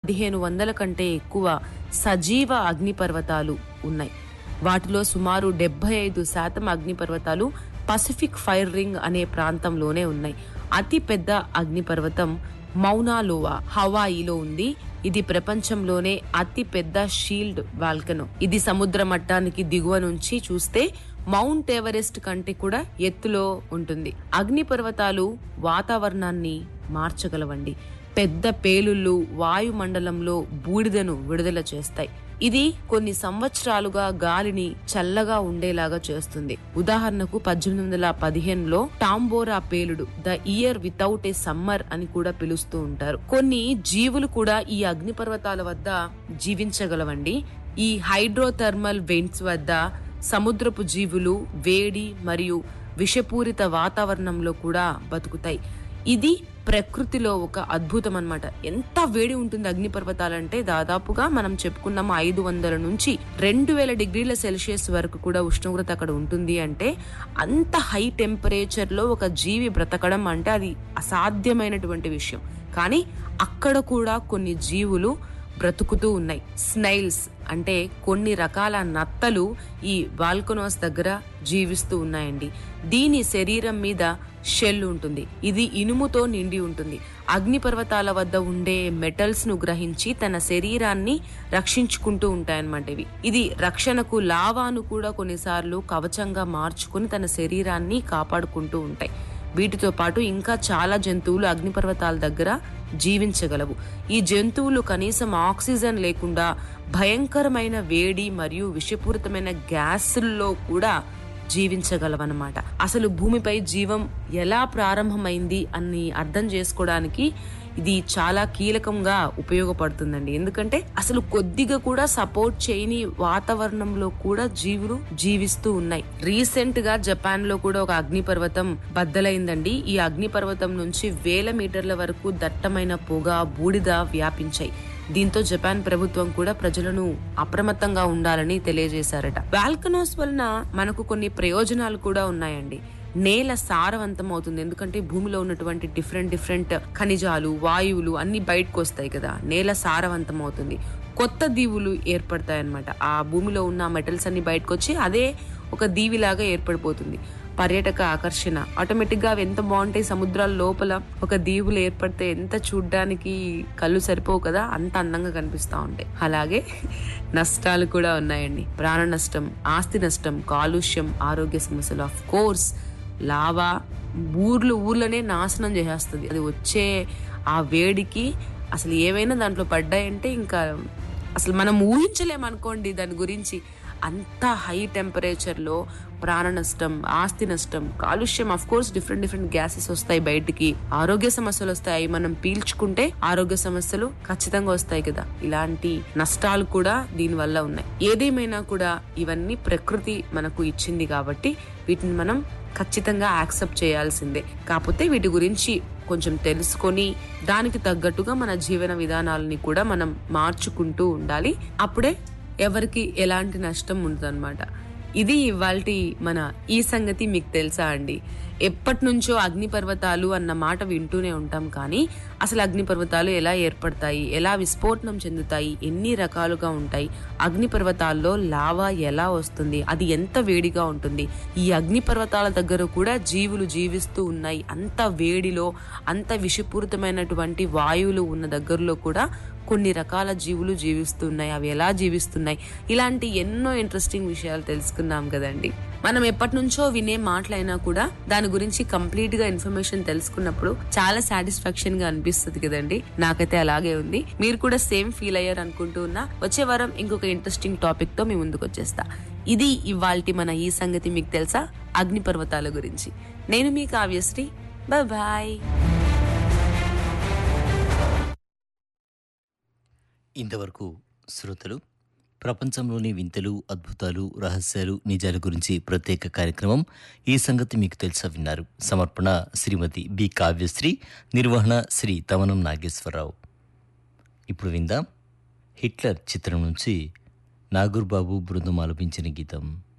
పదిహేను వందల కంటే ఎక్కువ సజీవ అగ్నిపర్వతాలు ఉన్నాయి వాటిలో సుమారు డెబ్బై ఐదు శాతం అగ్నిపర్వతాలు పసిఫిక్ ఫైర్ రింగ్ అనే ప్రాంతంలోనే ఉన్నాయి అతి పెద్ద అగ్నిపర్వతం మౌనాలోవా హవాయిలో ఉంది ఇది ప్రపంచంలోనే అతి పెద్ద షీల్డ్ వాల్కనో ఇది సముద్ర మట్టానికి దిగువ నుంచి చూస్తే మౌంట్ ఎవరెస్ట్ కంటే కూడా ఎత్తులో ఉంటుంది అగ్నిపర్వతాలు వాతావరణాన్ని మార్చగలవండి పెద్ద పేలుళ్ళు వాయుమండలంలో బూడిదను విడుదల చేస్తాయి ఇది కొన్ని సంవత్సరాలుగా గాలిని చల్లగా ఉండేలాగా చేస్తుంది ఉదాహరణకు పద్దెనిమిది వందల పదిహేనులో టాంబోరా పేలుడు the year without a summer అని కూడా పిలుస్తూ ఉంటారు కొన్ని జీవులు కూడా ఈ అగ్నిపర్వతాల వద్ద జీవించగలవండి ఈ హైడ్రోథర్మల్ వెంట్స్ వద్ద సముద్రపు జీవులు వేడి మరియు విషపూరిత వాతావరణంలో కూడా బతుకుతాయి ఇది ప్రకృతిలో ఒక అద్భుతం అన్నమాట ఎంత వేడి ఉంటుంది అగ్నిపర్వతాలంటే దాదాపుగా మనం చెప్పుకున్నాము ఐదు వందల నుంచి రెండు వేల డిగ్రీల సెల్సియస్ వరకు కూడా ఉష్ణోగ్రత అక్కడ ఉంటుంది అంటే అంత హై టెంపరేచర్ లో ఒక జీవి బ్రతకడం అంటే అది అసాధ్యమైనటువంటి విషయం కానీ అక్కడ కూడా కొన్ని జీవులు బ్రతుకుతూ ఉన్నాయి స్నైల్స్ అంటే కొన్ని రకాల నత్తలు ఈ బాల్కనోస్ దగ్గర జీవిస్తూ ఉన్నాయండి దీని శరీరం మీద షెల్ ఉంటుంది ఇది ఇనుముతో నిండి ఉంటుంది అగ్నిపర్వతాల వద్ద ఉండే మెటల్స్ ను గ్రహించి తన శరీరాన్ని రక్షించుకుంటూ ఉంటాయన్నమాట ఇవి ఇది రక్షణకు లావాను కూడా కొన్నిసార్లు కవచంగా మార్చుకుని తన శరీరాన్ని కాపాడుకుంటూ ఉంటాయి వీటితో పాటు ఇంకా చాలా జంతువులు అగ్నిపర్వతాల దగ్గర జీవించగలవు ఈ జంతువులు కనీసం ఆక్సిజన్ లేకుండా భయంకరమైన వేడి మరియు విషపూరితమైన గ్యాసుల్లో కూడా జీవించగలవన్నమాట అసలు భూమిపై జీవం ఎలా ప్రారంభమైంది అని అర్థం చేసుకోవడానికి ఇది చాలా కీలకంగా ఉపయోగపడుతుందండి ఎందుకంటే అసలు కొద్దిగా కూడా సపోర్ట్ చేయని వాతావరణంలో కూడా జీవులు జీవిస్తూ ఉన్నాయి రీసెంట్ గా జపాన్ లో కూడా ఒక అగ్నిపర్వతం బద్దలైందండి ఈ అగ్నిపర్వతం నుంచి వేల మీటర్ల వరకు దట్టమైన పొగ బూడిద వ్యాపించాయి దీంతో జపాన్ ప్రభుత్వం కూడా ప్రజలను అప్రమత్తంగా ఉండాలని తెలియజేశారట వాల్కనోస్ వలన మనకు కొన్ని ప్రయోజనాలు కూడా ఉన్నాయండి నేల సారవంతం అవుతుంది ఎందుకంటే భూమిలో ఉన్నటువంటి డిఫరెంట్ డిఫరెంట్ ఖనిజాలు వాయువులు అన్ని బయటకు వస్తాయి కదా నేల సారవంతం అవుతుంది కొత్త దీవులు ఏర్పడతాయి అన్నమాట ఆ భూమిలో ఉన్న మెటల్స్ అన్ని బయటకు వచ్చి అదే ఒక దీవిలాగా ఏర్పడిపోతుంది పర్యాటక ఆకర్షణ ఆటోమేటిక్ గా అవి ఎంత బాగుంటాయి సముద్రాల లోపల ఒక దీవులు ఏర్పడితే ఎంత చూడ్డానికి కళ్ళు సరిపోవు కదా అంత అందంగా కనిపిస్తా ఉంటాయి అలాగే నష్టాలు కూడా ఉన్నాయండి ప్రాణ నష్టం ఆస్తి నష్టం కాలుష్యం ఆరోగ్య సమస్యలు ఆఫ్ కోర్స్ లావా ఊర్లు ఊర్లనే నాశనం చేసేస్తుంది అది వచ్చే ఆ వేడికి అసలు ఏవైనా దాంట్లో పడ్డాయంటే ఇంకా అసలు మనం ఊహించలేమనుకోండి దాని గురించి అంత హై టెంపరేచర్లో ప్రాణ నష్టం ఆస్తి నష్టం కాలుష్యం of course different different gases వస్తాయి బయటికి ఆరోగ్య సమస్యలు వస్తాయి మనం పీల్చుకుంటే ఆరోగ్య సమస్యలు ఖచ్చితంగా వస్తాయి కదా ఇలాంటి నష్టాలు కూడా దీని వల్ల ఉన్నాయి ఏదేమైనా కూడా ఇవన్నీ ప్రకృతి మనకు ఇచ్చింది కాబట్టి వీటిని మనం ఖచ్చితంగా యాక్సెప్ట్ చేయాల్సిందే కాకపోతే వీటి గురించి కొంచెం తెలుసుకొని దానికి తగ్గట్టుగా మన జీవన విధానాలని కూడా మనం మార్చుకుంటూ ఉండాలి అప్పుడే ఎవరికి ఎలాంటి నష్టం ఉండదన్నమాట ఇది ఇవాల్టి మన ఈ సంగతి మీకు తెలుసా అండి ఎప్పటి నుంచో అగ్నిపర్వతాలు అన్న మాట వింటూనే ఉంటాం కానీ అసలు అగ్నిపర్వతాలు ఎలా ఏర్పడతాయి ఎలా విస్ఫోటనం చెందుతాయి ఎన్ని రకాలుగా ఉంటాయి అగ్నిపర్వతాల్లో లావా ఎలా వస్తుంది అది ఎంత వేడిగా ఉంటుంది ఈ అగ్నిపర్వతాల దగ్గర కూడా జీవులు జీవిస్తూ ఉన్నాయి అంత వేడిలో అంత విషపూరితమైనటువంటి వాయువులు ఉన్న దగ్గరలో కూడా కొన్ని రకాల జీవులు జీవిస్తున్నాయి అవి ఎలా జీవిస్తున్నాయి ఇలాంటి ఎన్నో ఇంట్రెస్టింగ్ విషయాలు తెలుసుకున్నాం కదండి మనం ఎప్పటి నుంచో వినే మాటలైనా కూడా దాని గురించి కంప్లీట్ గా ఇన్ఫర్మేషన్ తెలుసుకున్నప్పుడు చాలా సాటిస్ఫాక్షన్ గా అనిపిస్తుంది కదండి నాకైతే అలాగే ఉంది మీరు కూడా సేమ్ ఫీల్ అయ్యారు అనుకుంటూ ఉన్నా వచ్చే వారం ఇంకొక ఇంట్రెస్టింగ్ టాపిక్ తో మీ ముందుకు వచ్చేస్తా ఇది ఇవాల్టి మన ఈ సంగతి మీకు తెలుసా అగ్నిపర్వతాల గురించి నేను మీ కావ్యశ్రీ బాయ్ బాయ్ ఇంతవరకు శ్రోతలు ప్రపంచంలోని వింతలు అద్భుతాలు రహస్యాలు నిజాల గురించి ప్రత్యేక కార్యక్రమం ఈ సంగతి మీకు తెలుసా విన్నారు సమర్పణ శ్రీమతి బి కావ్యశ్రీ నిర్వహణ శ్రీ తమనం నాగేశ్వరరావు ఇప్పుడు విందాం హిట్లర్ చిత్రం నుంచి నాగూర్ బాబు బృందం ఆలపించిన గీతం